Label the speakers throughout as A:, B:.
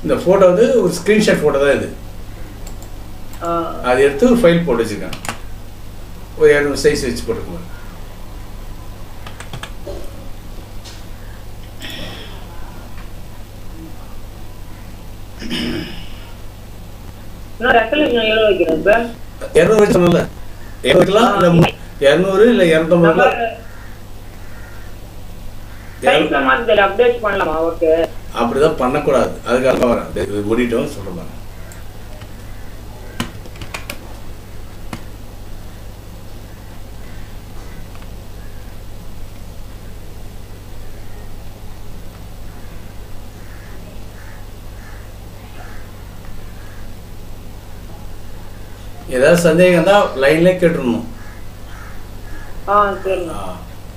A: இந்த ஃபோட்டோ வந்து ஒரு ஸ்க்ரீன்ஷாட் ஃபோட்டோ தான் இது
B: ஆ
A: அது எடுத்து ஒரு ஃபைல் போட்டு வச்சுருக்கேன் ஒரு இரநூறு சைஸ் வச்சு போட்டுக்கோங்க
B: நான் ரெசல்யூஷன் எவ்வளோ வைக்கிறேன் இப்போ
A: இரநூறு வச்சு சொன்னல இரநூறுலாம் இல்லை மு- இரநூறு இல்லை இரநூத்தம்பதுல
B: சைஸ்ல மாத்தி தெரியல அப்டேட் பண்ணலாமா ஓகே
A: அப்படிதான் பண்ணக்கூடாது அதுக்காக தான் வரேன் இது ஓடிட்டோம் சொல்கிறேன் பாருங்க ஏதாவது சந்தேகம் இருந்தால் லைன்லேயே கேட்டுருணும்
B: ஆ சரிண்ணா
A: ஆ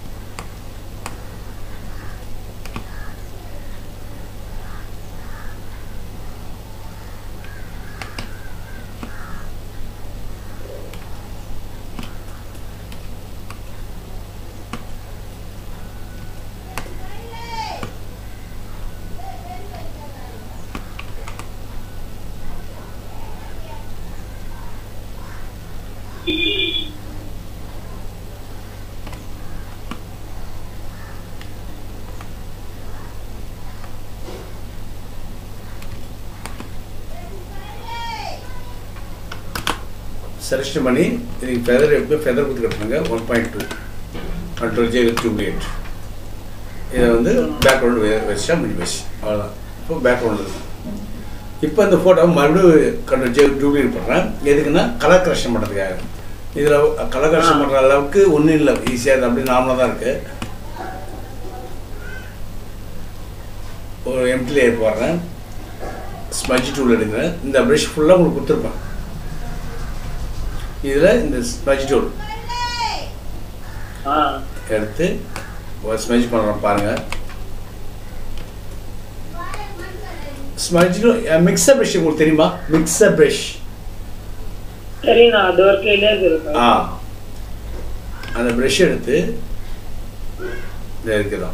A: செலக்ஷன் பண்ணி இதுக்கு ஃபெதர் எப்போ ஃபெதர் கொடுத்து கட்டுறாங்க one point two control J duplicate இதை வந்து பேக்ரவுண்டு வச்சா முடிஞ்சு வச்சு அவ்வளோதான் இப்போ பேக்ரவுண்டு இருக்கும் இப்போ இந்த ஃபோட்டோ மறுபடியும் கண்ட்ரோல் ஜே டூப்ளிகேட் பண்ணுறேன் எதுக்குன்னா கலர் கரெக்ஷன் பண்ணுறதுக்காக இதில் கலர் கரெக்ஷன் பண்ணுற அளவுக்கு ஒன்றும் இல்லை ஈஸியாக அப்படி நார்மலாக தான் இருக்குது ஒரு எம்டி லேயர் போடுறேன் ஸ்மஜ் டூல் எடுக்கிறேன் இந்த ப்ரஷ் ஃபுல்லாக உங்களுக்கு கொடுத்துருப்பேன் இதில் இந்த ஸ்மஜ் டூல்
B: ஆ
A: எடுத்து ஒரு ஸ்மஜ் பண்ணுறோம் பாருங்கள் ஸ்மஜ் மிக்சர் ப்ரஷ் உங்களுக்கு தெரியுமா மிக்சர் ப்ரஷ்
B: சரிண்ணா அது ஒரு கையிலே இருக்கு
A: ஆ அந்த ப்ரஷ் எடுத்து இதை இருக்குதான்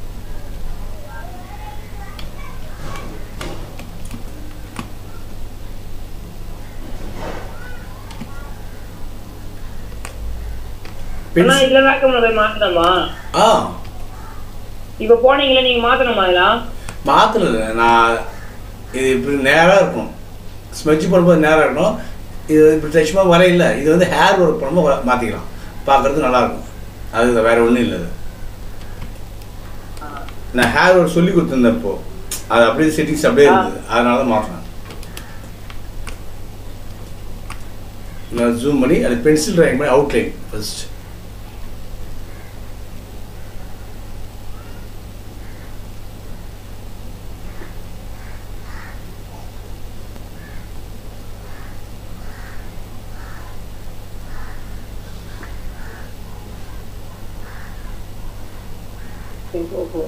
B: அண்ணா இதுல வேக்கம் போய் மாத்தணுமா
A: ஆ
B: இப்ப போனீங்களே நீங்க மாத்தணுமா இதெல்லாம்
A: மாற்றல நான் இது இப்படி நேராக இருக்கும் ஸ்மெட்ச் பண்ணும்போது நேராக இருக்கணும் இது இப்படி டச்சுமாக வரையில இது வந்து ஹேர் ஒர்க் பண்ணும்போது மாற்றிக்கலாம் பார்க்குறதுக்கு நல்லாயிருக்கும் அது வேற ஒன்றும் இல்லை இது. நான் ஹேர் ஒர்க் சொல்லி கொடுத்துருந்தேன் இப்போ அது அப்படியே செட்டிங்ஸ் அப்படியே இருந்தது அதனால தான் மாற்றினேன் நான் ஜூம் பண்ணி அது பென்சில் ட்ராயிங் பண்ணி அவுட்லைன் ஃபர்ஸ்ட்
B: சரி, போ, போ.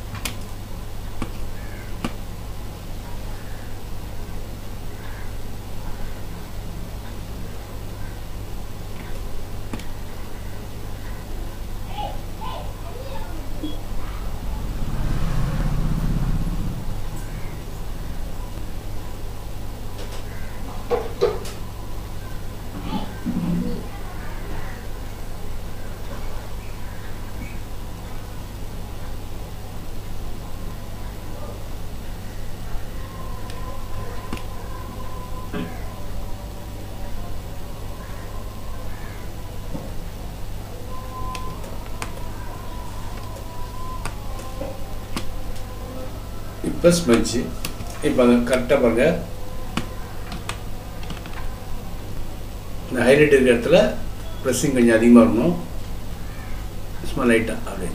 A: இப்போ ஸ்மெச்சு இப்போ அது கரெக்டாக பாருங்க இந்த ஹைலைட் இருக்கிற இடத்துல ப்ரெஸ்ஸிங் கொஞ்சம் அதிகமாக இருக்கணும் சும்மா லைட்டாக அப்படியே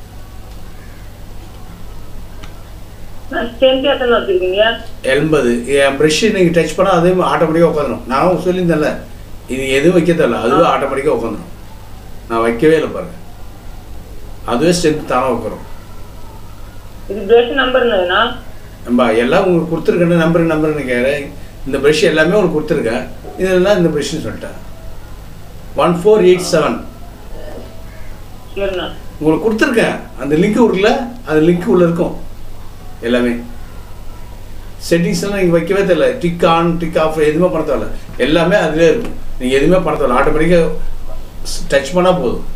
B: நான் ஸ்ட்ரென்த் எத்தனை வச்சிருக்கீங்க
A: எண்பது என் ப்ரெஷ் நீங்கள் டச் பண்ணால் அதே ஆட்டோமேட்டிக்காக உட்காந்துரும் நான் சொல்லியிருந்தேன்ல இது எதுவும் வைக்க தேவையில்ல அதுவே ஆட்டோமேட்டிக்காக உட்காந்துரும் நான் வைக்கவே இல்லை பாருங்க அதுவே ஸ்ட்ரென்த் தானாக உட்காரும்
B: இது பிரஷ் நம்பர் என்னதுண்ணா
A: நம்ம எல்லாம் உங்களுக்கு கொடுத்துருக்கேன் நம்பர் நம்பர்னு கேட்குறேன் இந்த ப்ரஷ் எல்லாமே உங்களுக்கு கொடுத்துருக்கேன் இதெல்லாம் இந்த ப்ரஷ்னு சொல்லிட்டேன் ஒன் ஃபோர் எயிட் செவன்
B: சரிண்ணா
A: உங்களுக்கு கொடுத்துருக்கேன் அந்த லிங்க் இருக்குல்ல அந்த லிங்க் உள்ள இருக்கும் எல்லாமே செட்டிங்ஸ் எல்லாம் நீங்கள் வைக்கவே தெரியல டிக் ஆன் டிக் ஆஃப் எதுவுமே பண்ண தேவையில்ல எல்லாமே அதிலே இருக்கும் நீங்கள் எதுவுமே பண்ண தேவையில்ல ஆட்டோமேட்டிக்காக டச் பண்ணால் போதும்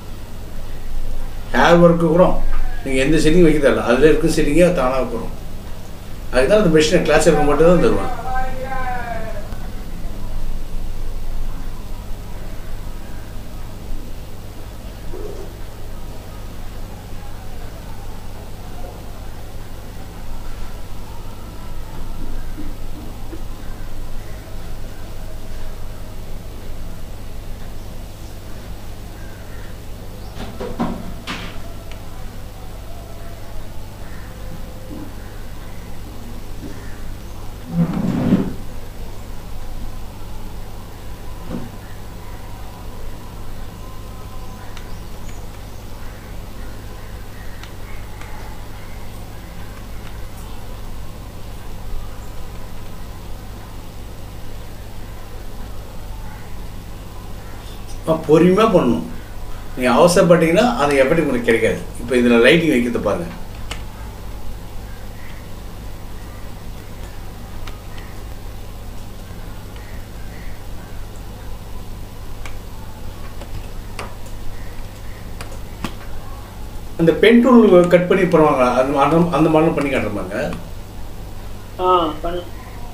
A: ஹேர் ஒர்க்கு கூட நீங்கள் எந்த செட்டிங் வைக்க தேவையில்ல அதில் இருக்கும் செட்டிங்கே தானாக வரும் அதுக்கு தான் அந்த மிஷினை கிளாஸ் இருக்க மட்டும் தான் தருவாங்க பொறுமையாக பண்ணணும் நீங்கள் அவசரப்பட்டீங்கன்னா அது எப்படி உங்களுக்கு கிடைக்காது இப்போ இதில் லைட்டிங் வைக்கிறத பாருங்க அந்த பென் டூல் கட் பண்ணி போடுவாங்க அந்த அந்த- அந்த மாதிரிலாம் பண்ணி காட்டுறாங்க
B: ஆ பண்ணு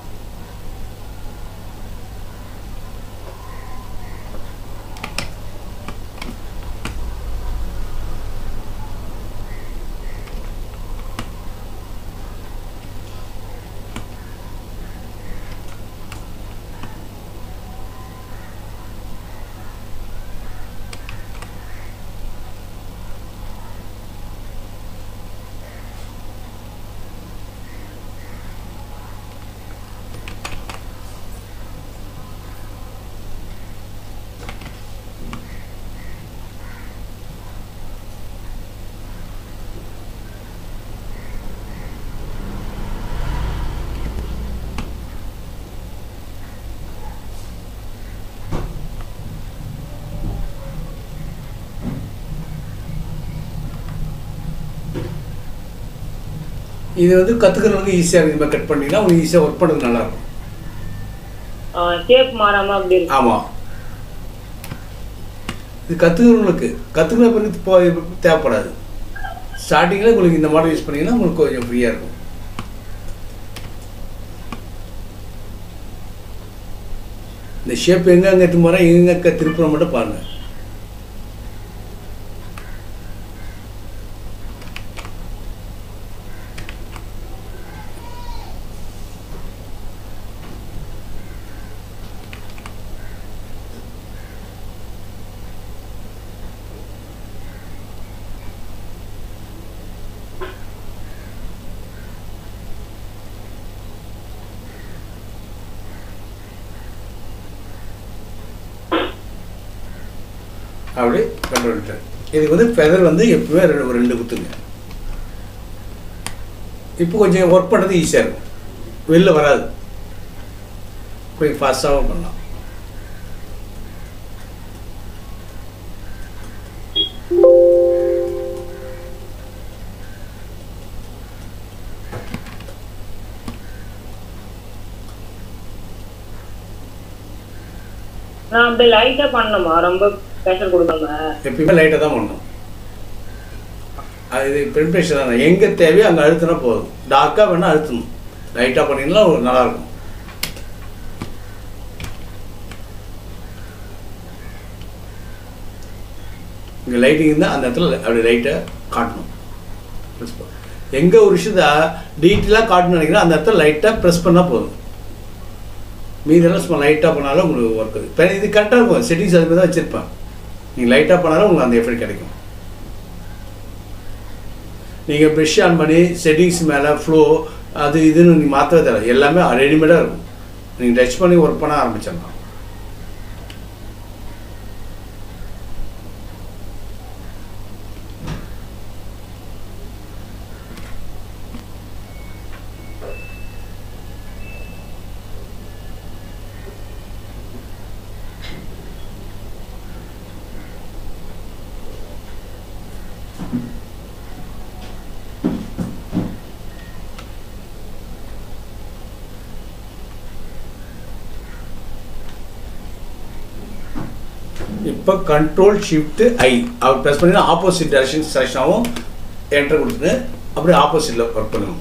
A: இது வந்து கற்றுக்கிறவங்க ஈஸியாக இருக்குது இந்த மாதிரி கட் பண்ணிங்கன்னா உங்களுக்கு ஈஸியாக ஒர்க் பண்ணுறது நல்லாயிருக்கும்
B: ஷேப் மாறாம அப்படி இருக்கு
A: ஆமாம் இது கற்றுக்கிறவங்களுக்கு கற்றுக்கிற பிறகு போ தேவைப்படாது ஸ்டார்டிங்கில் உங்களுக்கு இந்த மாடல் யூஸ் பண்ணிங்கன்னா உங்களுக்கு கொஞ்சம் ஃப்ரீயாக இருக்கும் இந்த ஷேப் எங்கே அங்கே எடுத்து போகிறேன் எங்கே திருப்புற மட்டும் பாருங்கள் அப்படி கண்ட்ரோல் பண்ணிட்டேன் இதுக்கு வந்து ஃபெதர் வந்து எப்பவுமே ரெண்டு ஒரு ரெண்டு குத்துங்க இப்போ கொஞ்சம் ஒர்க் பண்ணுறது ஈஸியாக இருக்கும் வெளில வராது கொஞ்சம் ஃபாஸ்ட்டாகவும் பண்ணலாம்
B: நான் அப்படி லைட்டா பண்ணணுமா ரொம்ப ப்ரெஷர் கொடுக்காம
A: எப்பயுமே லைட்டாக தான் பண்ணணும் அது ப்ரிப்ரேஷன் தான் எங்கே தேவையோ அங்கே அழுத்தினா போதும் டார்க்காக வேணால் அழுத்தணும் லைட்டாக பண்ணிங்கன்னா ஒரு நல்லாயிருக்கும் இங்கே லைட்டிங் இருந்தால் அந்த இடத்துல அப்படி லைட்டாக காட்டணும் எங்கே ஒரு விஷயத்த டீட்டெயிலாக காட்டணும்னு நினைக்கிறேன் அந்த இடத்துல லைட்டாக ப்ரெஸ் பண்ணால் போதும் மீதெல்லாம் சும்மா லைட்டாக பண்ணாலும் உங்களுக்கு ஒர்க் இது இப்போ இது கரெக்டாக இருக்கும் செட்டிங்ஸ் அது மாதிரி தான் வச்சுருப்பேன் நீங்கள் லைட்டாக பண்ணாலும் உங்களுக்கு அந்த எஃபெக்ட் கிடைக்கும் நீங்கள் ப்ரெஷ் ஆன் பண்ணி செட்டிங்ஸ் மேலே ஃப்ளோ அது இதுன்னு நீங்கள் மாற்றவே தேவை எல்லாமே ரெடிமேடாக இருக்கும் நீங்கள் டச் பண்ணி ஒர்க் பண்ண ஆரம்பிச்சிடலாம் இப்போ கண்ட்ரோல் ஷிஃப்ட் ஐ அவர் ப்ரெஸ் பண்ணி ஆப்போசிட் டைரக்ஷன் செலக்ஷன் ஆகும் என்டர் கொடுத்துட்டு அப்படியே ஆப்போசிட்டில் ஒர்க் பண்ணணும்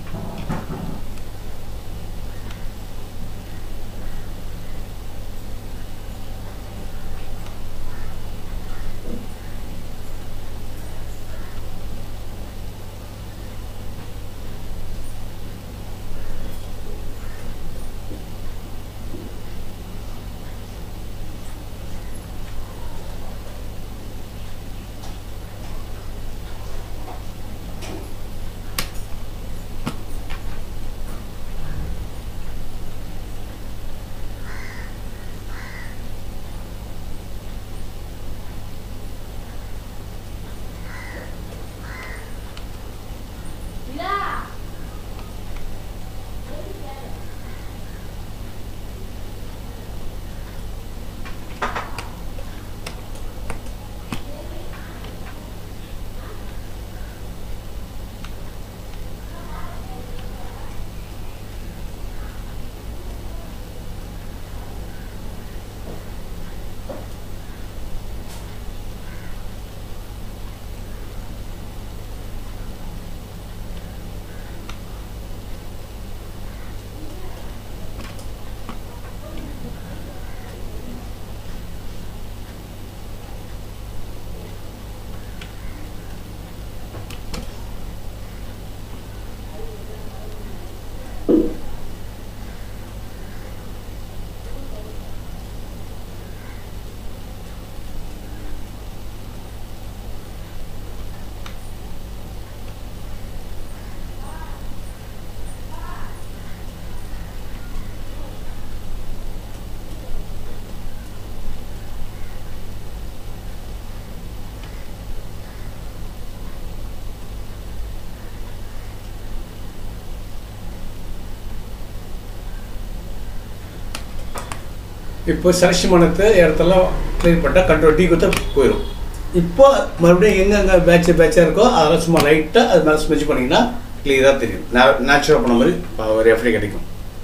A: இப்போ செலக்ஷன் பண்ணது இடத்தெல்லாம் க்ளீன் பண்ணிட்டா கண்ட்ரோல் டீ கொடுத்தா போயிடும் இப்போ மறுபடியும் எங்கெங்கே பேட்ச் பேட்சாக இருக்கோ அதெல்லாம் சும்மா லைட்டாக அது மேலே ஸ்மெச் பண்ணிங்கன்னா கிளியராக தெரியும் நேச்சுரல் பண்ண மாதிரி ஒரு எஃப்டி கிடைக்கும்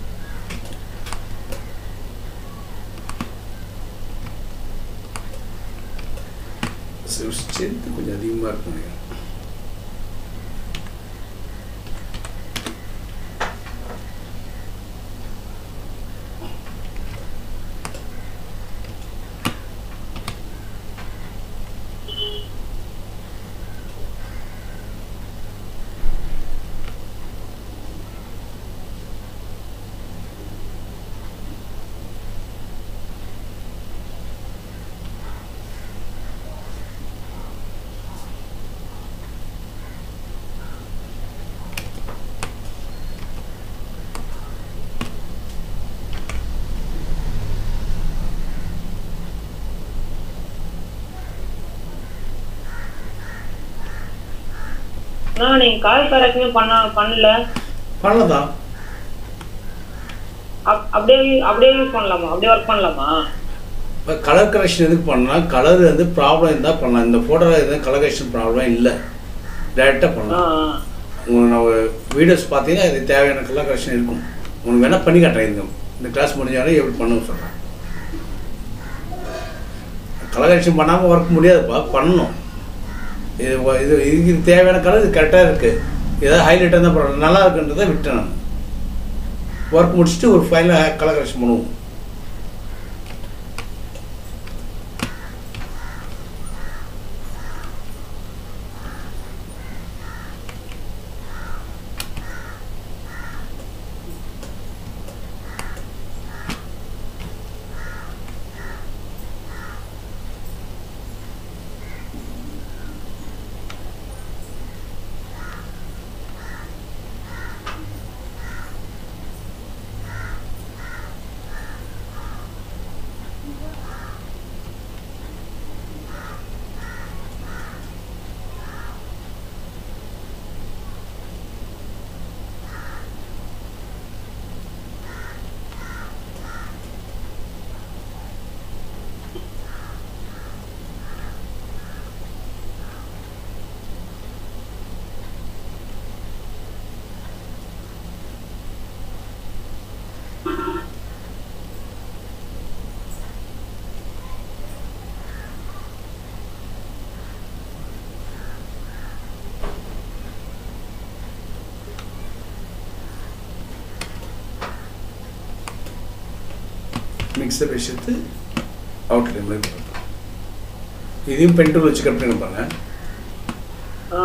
A: ஸ்ட்ரென்த் கொஞ்சம் அதிகமாக இருக்கும் நினைக்கிறேன்.
B: அண்ணா நீங்க கால் கரெக்டுமே பண்ண பண்ணல
A: பண்ணலாம்
B: அப்- அப்படியே அப்படியே யூஸ் பண்ணலாமா அப்படியே ஒர்க் பண்ணலாமா
A: இப்போ கலர் கரெக்ஷன் எதுக்கு பண்ணலாம் கலர் வந்து ப்ராப்ளம் இருந்தால் பண்ணலாம் இந்த ஃபோட்டோவில் எதுவும் கலர் கரெக்ஷன் ப்ராப்ளம் இல்லை டேரெக்டாக
B: ஆ
A: பண்ணலாம்
B: ஆ.
A: உங்களுக்கு நான் வீடியோஸ் பார்த்தீங்கன்னா இது தேவையான கலர் கரெக்ஷன் இருக்கும் உங்களுக்கு வேணால் பண்ணி காட்டுறேன் இந்த இந்த கிளாஸ் முடிஞ்சாலும் எப்படி பண்ணணும்னு சொல்கிறேன் கலர் கரெக்ஷன் பண்ணாமல் ஒர்க் முடியாதுப்பா பண்ணணும் இது வ- இது இதுக்கு இது தேவையான கலர் இது கரெக்டாக இருக்குது ஏதாவது ஹைலைட்டாக இருந்தால் பரவாயில்ல நல்லா இருக்குன்றதை விட்டேன் நான் ஒர்க் முடிச்சுட்டு ஒரு ஃபைனல் கலர் கரெக்ஷன் பண்ணுவோம் மிக்சர் ப்ரஷ் எடுத்து அவுட்லைன் மாதிரி போடணும். இதையும் பென் டூல் வச்சு கட் பண்ணி பாருங்க
B: ஆ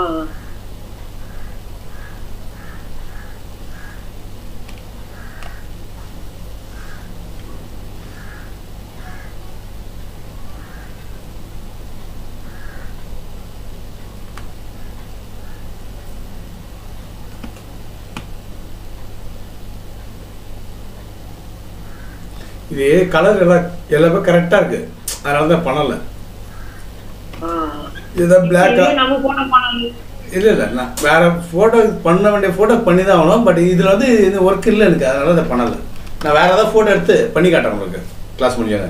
A: இது கலர் எல்லாம் எல்லாமே கரெக்டாக இருக்குது அதனால தான் பண்ணலை
B: ஆ
A: இதுதான் பிளாக்கா
B: இது நம்ம போன பண்ணணும்
A: இல்லை இல்லை நான் வேறு ஃபோட்டோ பண்ண வேண்டிய ஃபோட்டோ பண்ணி தான் ஆகணும் பட் இதில் வந்து இது ஒர்க் இல்லை எனக்கு அதனால அதை பண்ணலை நான் வேறு ஏதாவது ஃபோட்டோ எடுத்து பண்ணி காட்டுறேன் உங்களுக்கு கிளாஸ் முடிஞ்சாங்க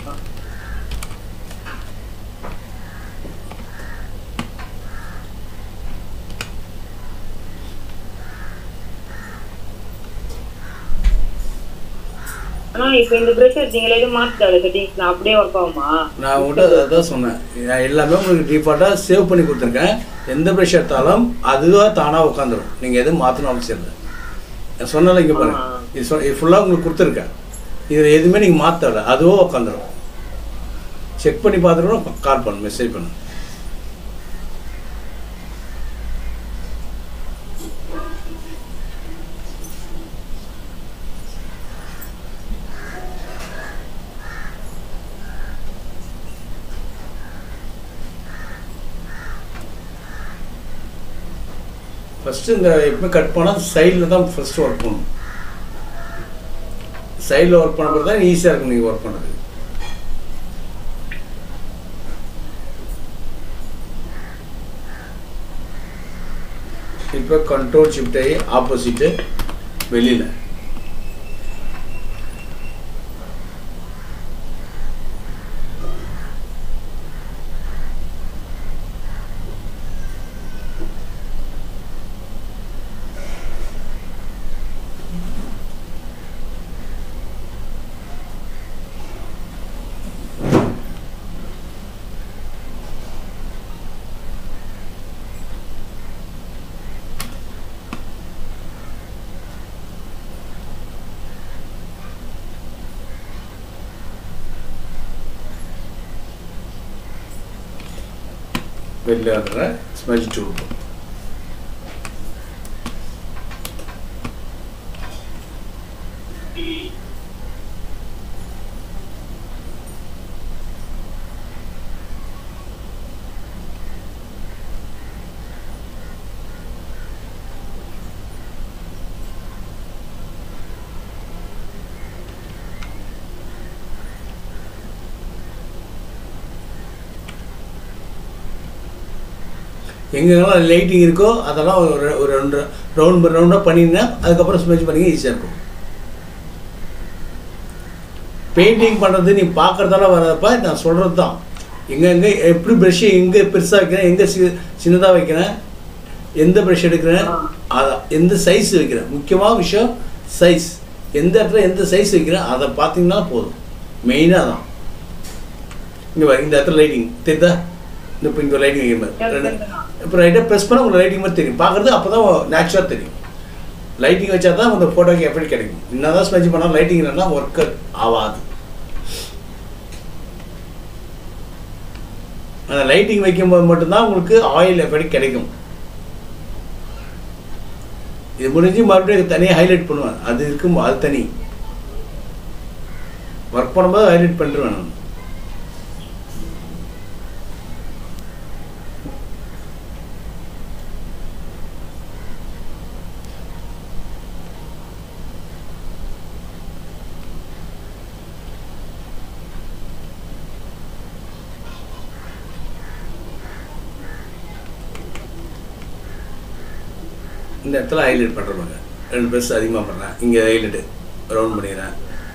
B: ஆனா இப்போ இந்த ப்ரெஷ் எடுத்தீங்களே இது மாத்திட்டால செட்டிங்ஸ் நான் அப்படியே ஒர்க் ஆகுமா
A: நான் உங்கள்கிட்ட அதான் சொன்னேன் நான் எல்லாமே உங்களுக்கு டிஃபால்ட்டாக சேவ் பண்ணி கொடுத்துருக்கேன் எந்த ப்ரெஷ் எடுத்தாலும் அதுவாக தானாக உட்காந்துரும் நீங்கள் எதுவும் மாற்றணும் அவசியம் இல்லை நான் சொன்னால இங்கே பாருங்க
B: ஆ.
A: இது சொ இது ஃபுல்லாக உங்களுக்கு கொடுத்துருக்கேன் இதில் எதுவுமே நீங்கள் மாற்றல அதுவாக உட்காந்துரும் செக் பண்ணி பார்த்துட்டு கால் பண்ணு மெசேஜ் பண்ணு ஃபஸ்ட்டு இந்த எப்பவுமே கட் பண்ணால் சைடில் தான் ஃபஸ்ட்டு ஒர்க் பண்ணணும் சைடில் ஒர்க் பண்ண தான் ஈஸியாக இருக்கும் நீங்கள் ஒர்க் பண்ணுறது இப்போ கண்ட்ரோல் ஷிஃப்ட் ஆகி ஆப்போசிட்டு வெளியில் வெளில வர்ற ஸ்மெல் டூப் எங்கெங்கெல்லாம் லைட்டிங் இருக்கோ அதெல்லாம் ஒரு ஒரு ரெண்டு ரவுண்ட் ரவுண்டாக பண்ணிங்கன்னா அதுக்கப்புறம் ஸ்மெச் பண்ணிங்க ஈஸியாக இருக்கும் பெயிண்டிங் பண்ணுறது நீ பார்க்குறதால வர்றப்ப நான் சொல்கிறது தான் எங்கெங்கே எப்படி ப்ரெஷ்ஷு எங்கே பெருசாக வைக்கிறேன் எங்கே சி சின்னதாக வைக்கிறேன் எந்த ப்ரஷ் எடுக்கிறேன் அதான் எந்த சைஸ் வைக்கிறேன் முக்கியமான விஷயம் சைஸ் எந்த இடத்துல எந்த சைஸ் வைக்கிறேன் அதை பார்த்தீங்கன்னா போதும் மெயினாக தான் இங்கே பாரு இந்த இடத்துல லைட்டிங் தெரியுதா இந்த இப்போ இங்கே லைட்டிங் வைக்கிற மாதிரி ரெண்டு இப்போ ரைட்டாக ப்ரெஸ் பண்ணால் உங்களுக்கு லைட்டிங் மாதிரி தெரியும் பார்க்குறது அப்போ தான் நேச்சுரலாக தெரியும் லைட்டிங் வச்சா தான் அந்த ஃபோட்டோக்கு எஃபெக்ட் கிடைக்கும் என்ன தான் ஸ்மெச் பண்ணால் லைட்டிங் இல்லைன்னா ஒர்க் ஆகாது அந்த லைட்டிங் வைக்கும்போது மட்டும்தான் உங்களுக்கு ஆயில் எஃபெக்ட் கிடைக்கும் இது முடிஞ்சு மறுபடியும் தனியாக ஹைலைட் பண்ணுவேன் அது இருக்கும் அது தனி ஒர்க் பண்ணும்போது ஹைலைட் பண்ணிடுவேன் நான் இந்த இடத்துல ஹைலைட் பண்ணுறவங்க ரெண்டு ப்ரெஸ் அதிகமாக பண்ணுறேன் இங்கே ஹைலைட்டு ரவுண்ட் பண்ணிடுறேன்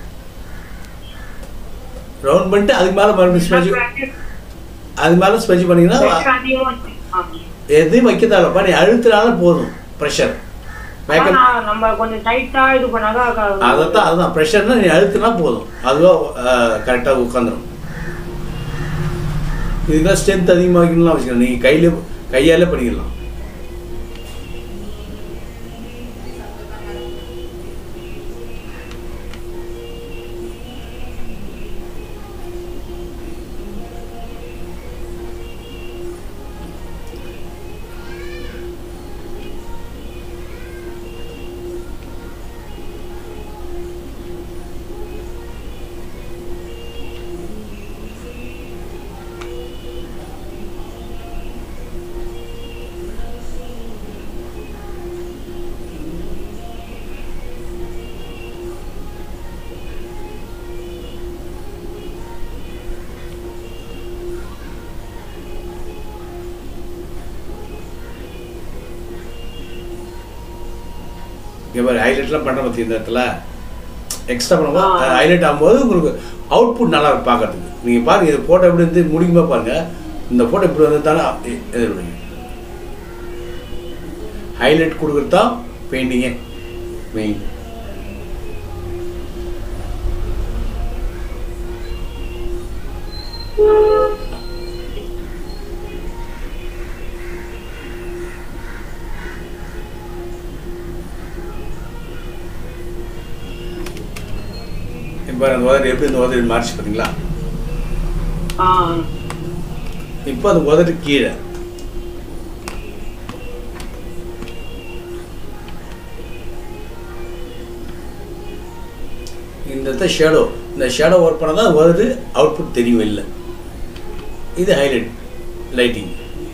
A: ரவுண்ட் பண்ணிட்டு அதுக்கு மேலே மறுபடியும் ஸ்பெஜ் அது மேலே ஸ்பெஜ் பண்ணிங்கன்னா எதையும் வைக்க தேவைப்பா நீ அழுத்தினாலும் போதும் ப்ரெஷர் மேக்கப்
B: நம்ம கொஞ்சம் டைட்டா இது பண்ணாதான்
A: அதைத்தான் அதுதான் ப்ரெஷர்னா நீ அழுத்தினா போதும் அதுவாக கரெக்டாக உட்காந்துரும் இதுக்கெல்லாம் ஸ்ட்ரென்த் அதிகமாக வைக்கணும்லாம் அவசியம் இல்லை. நீங்கள் கையில் கையாலே பண்ணிக்கலாம் இங்கே பாரு ஹைலைட்லாம் பண்ணுற பற்றி இந்த இடத்துல எக்ஸ்ட்ரா பண்ணும்போது
B: ஆ.
A: ஹைலைட் ஆகும்போது உங்களுக்கு அவுட்புட் நல்லா இருக்கும் பார்க்கறதுக்கு நீங்கள் பாருங்க இது ஃபோட்டோ எப்படி இருந்து முடிக்கும்போது பாருங்க இந்த ஃபோட்டோ இப்படி வந்து தானே எதிர்விடுங்க ஹைலைட் கொடுக்குறது தான் பெயிண்டிங்கே மெயின் இப்போ அந்த உதடு எப்படி இந்த உதடு மாறிச்சு பார்த்தீங்களா
B: ஆ
A: இப்போ அந்த உதடு கீழே இந்த இடத்த ஷேடோ இந்த ஷேடோ ஒர்க் பண்ணால் தான் உதடு அவுட்புட் தெரியும் இல்லை இது ஹைலைட் லைட்டிங்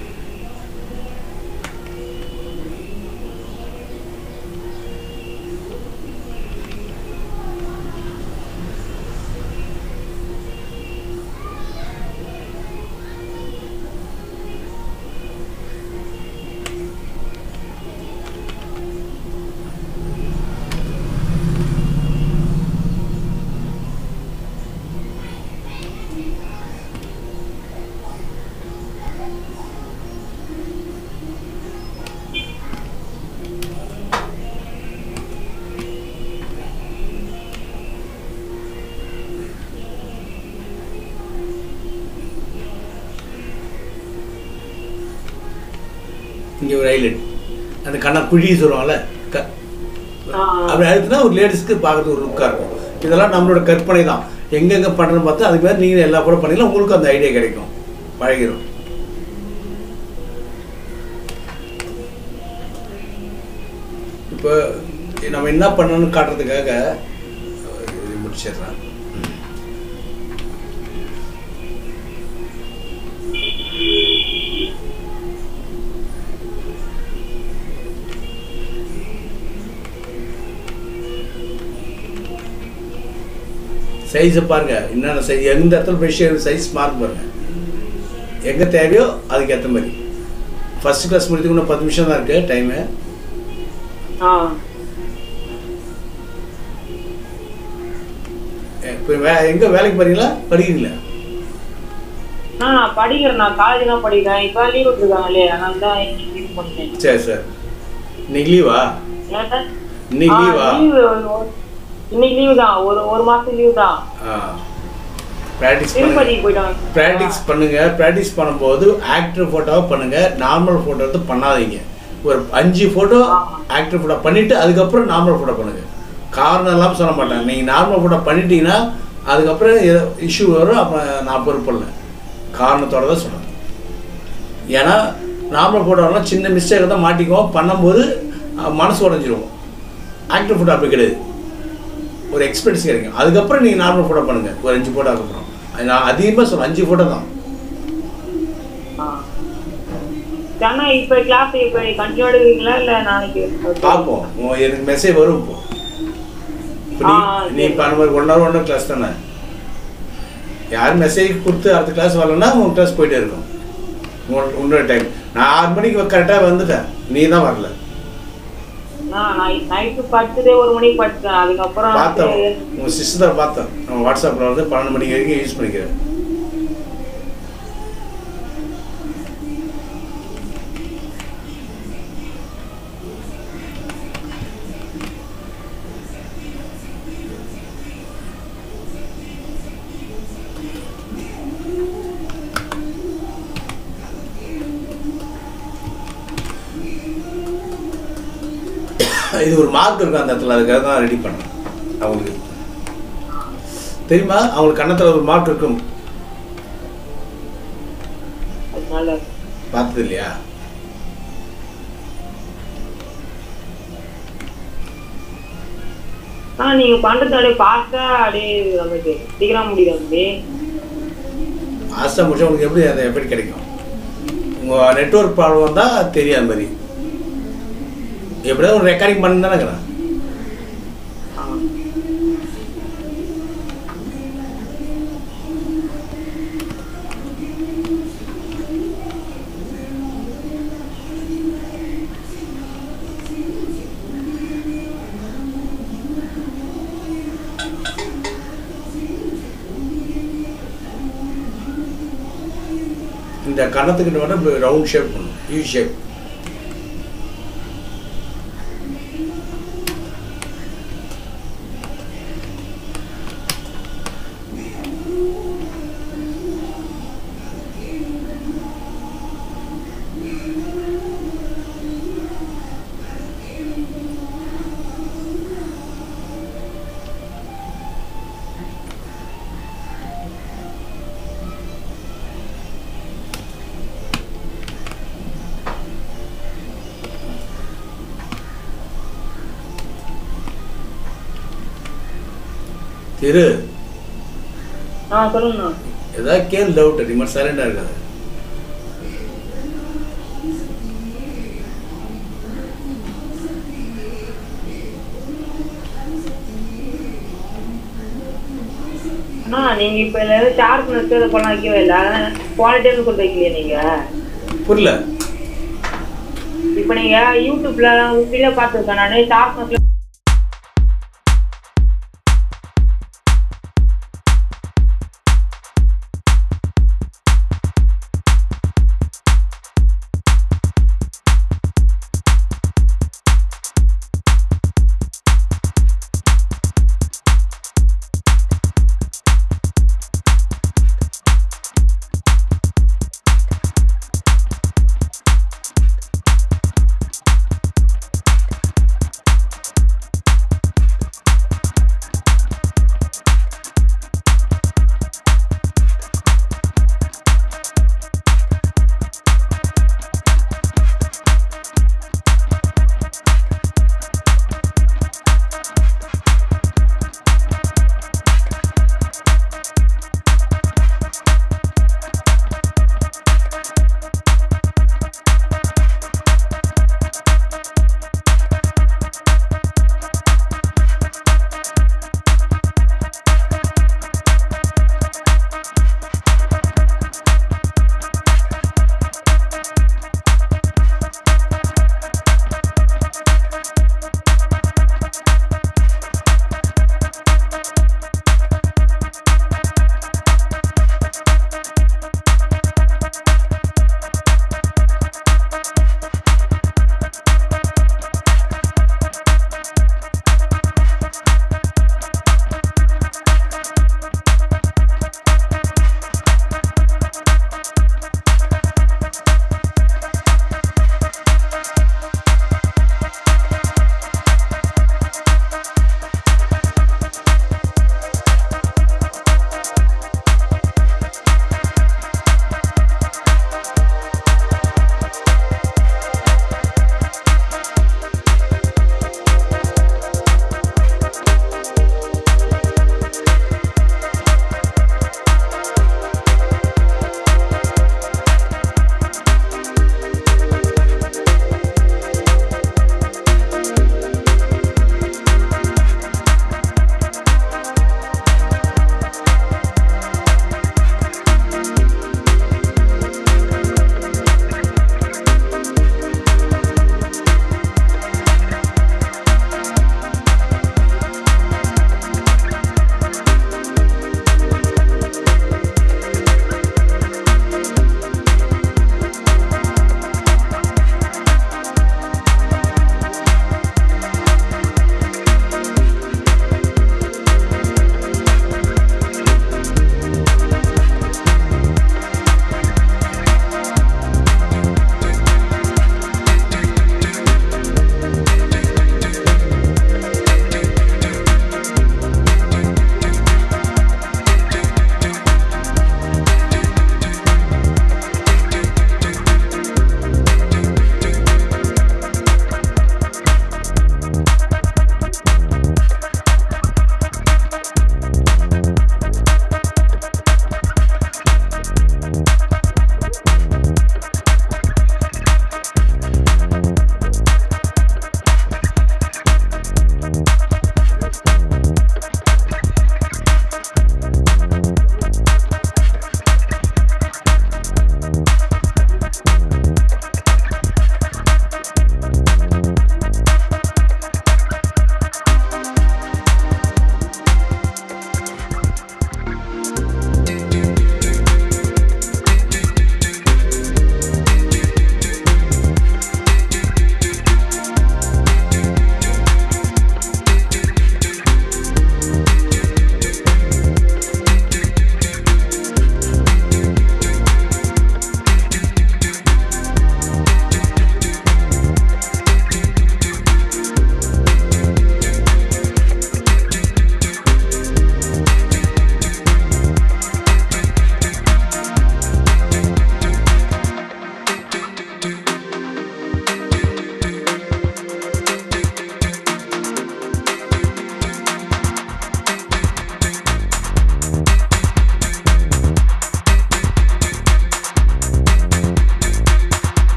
A: இங்கே ஒரு ஹைலைட் அந்த கண்ணை குழி சொல்லுவாங்கல்ல க
B: ஆ
A: அப்படி அழுத்தினா ஒரு லேடிஸ்க்கு பார்க்கறது ஒரு லுக்காக இருக்கும் இதெல்லாம் நம்மளோட கற்பனை தான் எங்கெங்கே பண்ணுறோன்னு பார்த்து அதுக்கு மாதிரி நீங்கள் எல்லா கூட பண்ணிக்கலாம் உங்களுக்கு அந்த ஐடியா கிடைக்கும் பழகிடும் இப்போ நம்ம என்ன பண்ணணும்னு காட்டுறதுக்காக இது முடிச்சிடுறேன் சைஸை பாருங்க என்னென்ன சைஸ் எந்த இடத்துல ப்ரெஷ் சைஸ் மார்க் பாருங்க எங்கே தேவையோ அதுக்கு ஏற்ற மாதிரி ஃபர்ஸ்ட் கிளாஸ் முடித்துக்கு இன்னும் பத்து நிமிஷம் தான் இருக்குது டைமு
B: ஆ
A: இப்போ வே எங்கே வேலைக்கு போறீங்களா படிக்கிறீங்களா
B: ஆ நான் படிக்கிறேன் நான் காலேஜ் தான் படிக்கிறேன் இப்போ லீவ் விட்டுருக்காங்களே அதனால தான் இன்னைக்கு லீவ் பண்ணேன்
A: சரி சார் இன்னைக்கு லீவா
B: ஏன்டா?
A: இன்னைக்கு
B: ஆ,
A: லீவா
B: leave ஒரு- இன்னைக்கு லீவு தான் ஒரு ஒரு மாசம் லீவு தான்
A: ப்ராக்டிஸ் பண்ணுங்க
B: திருப்பதிக்கு போயிட்டாங்க
A: ப்ராக்டிஸ் பண்ணுங்க ப்ராக்டிஸ் பண்ணும்போது ஆக்டர் ஃபோட்டோவை பண்ணுங்க நார்மல் ஃபோட்டோ எடுத்து பண்ணாதீங்க ஒரு அஞ்சு ஃபோட்டோ
B: ஆமா.
A: ஆக்டர் ஃபோட்டோ பண்ணிட்டு அதுக்கப்புறம் நார்மல் ஃபோட்டோ பண்ணுங்க காரணம் எல்லாம் சொல்ல மாட்டேன் நீங்கள் நார்மல் ஃபோட்டோ பண்ணிட்டீங்கன்னா அதுக்கப்புறம் இஷ்யூ வரும் அப்போ நான் பொறுப்பு இல்லை காரணத்தோட தான் சொல்கிறேன் ஏன்னா நார்மல் ஃபோட்டோலாம் சின்ன மிஸ்டேக் தான் மாட்டிக்குவோம் பண்ணும்போது அஹ், மனசு உடஞ்சிரும் ஆக்டர் ஃபோட்டோ அப்படி கிடையாது ஒரு எக்ஸ்பீரியன்ஸ் கிடைக்கும் அதுக்கப்புறம் நீங்கள் நார்மல் ஃபோட்டோ பண்ணுங்கள் ஒரு அஞ்சு ஃபோட்டோ அதுக்கப்புறம் அது நான் அதிகமாக சொல்கிறேன் அஞ்சு ஃபோட்டோ தான்
B: ஆ. ஆனா இப்ப கிளாஸ் இப்ப கண்டினியூ எடுக்கிறீங்களா இல்ல நாளைக்கு
A: பார்ப்போம் உன் எனக்கு மெசேஜ் வரும் இப்போ இப்போ
B: ஆ,
A: நீ- நீ
B: சரி.
A: இப்போ அந்த மாதிரி one hour one hour class தானே யார் மெசேஜ் கொடுத்து அடுத்த கிளாஸ் வரலன்னா உன் கிளாஸ் போயிட்டே இருக்கும் உன் உன்னோட டைம் நான் ஆறு மணிக்கு கரெக்டாக வந்துட்டேன் நீ தான் வரல
B: நான் நைட்டு படுத்ததே ஒரு மணிக்கு படுத்தேன் அதுக்கப்புறம்
A: பார்த்தோம் உங்கள் சிஸ்டர் பார்த்தேன் நம்ம வாட்ஸ்அப்பில் வந்து பன்னெண்டு மணி வரைக்கும் யூஸ் பண்ணிக்கிறேன் இது ஒரு மார்க் இருக்கும் அந்த இடத்துல அதுக்காக தான் ரெடி பண்ணேன் அவங்களுக்கு தெரியுமா அவங்களுக்கு கன்னத்தில் ஒரு மார்க் இருக்கும்
B: அதனால
A: பார்த்தது இல்லையா
B: ஆ நீங்க பண்றது அப்படியே ஃபாஸ்டா அப்படியே நமக்கு சீக்கிரம் முடியும் அப்படியே
A: ஆஸ்டா முடிச்சா உங்களுக்கு எப்படி அதை எப்படி கிடைக்கும் உங்கள் நெட்ஒர்க் ப்ராப்ளம் வந்தால் தெரியும் அது மாதிரி எப்படியாவது ஒரு ரெக்கார்டிங் பண்ணி தானே இருக்கிறேன்
B: ஆ.
A: இந்த கன்னத்துக்கிட்ட மட்டும் ரவுண்ட் ஷேப் பண்ணும் யூ ஷேப் திரு
B: ஆ சொல்லுங்கண்ணா
A: ஏதாவது கேள் டவுட் நீ மாதிரி சைலண்டாக இருக்காது
B: அண்ணா நீங்க இப்ப இதுல ஏதோ ஷார்ப்னஸ் இதை பண்ண வைக்கவே இல்லை குவாலிட்டின்னு கொண்டு வைக்கலையே நீங்க
A: புரியல
B: இப்ப நீங்க யூடியூப்ல வீடியோ பார்த்துருக்கேன் நான் ஷார்ப்னஸ்ல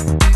C: Thank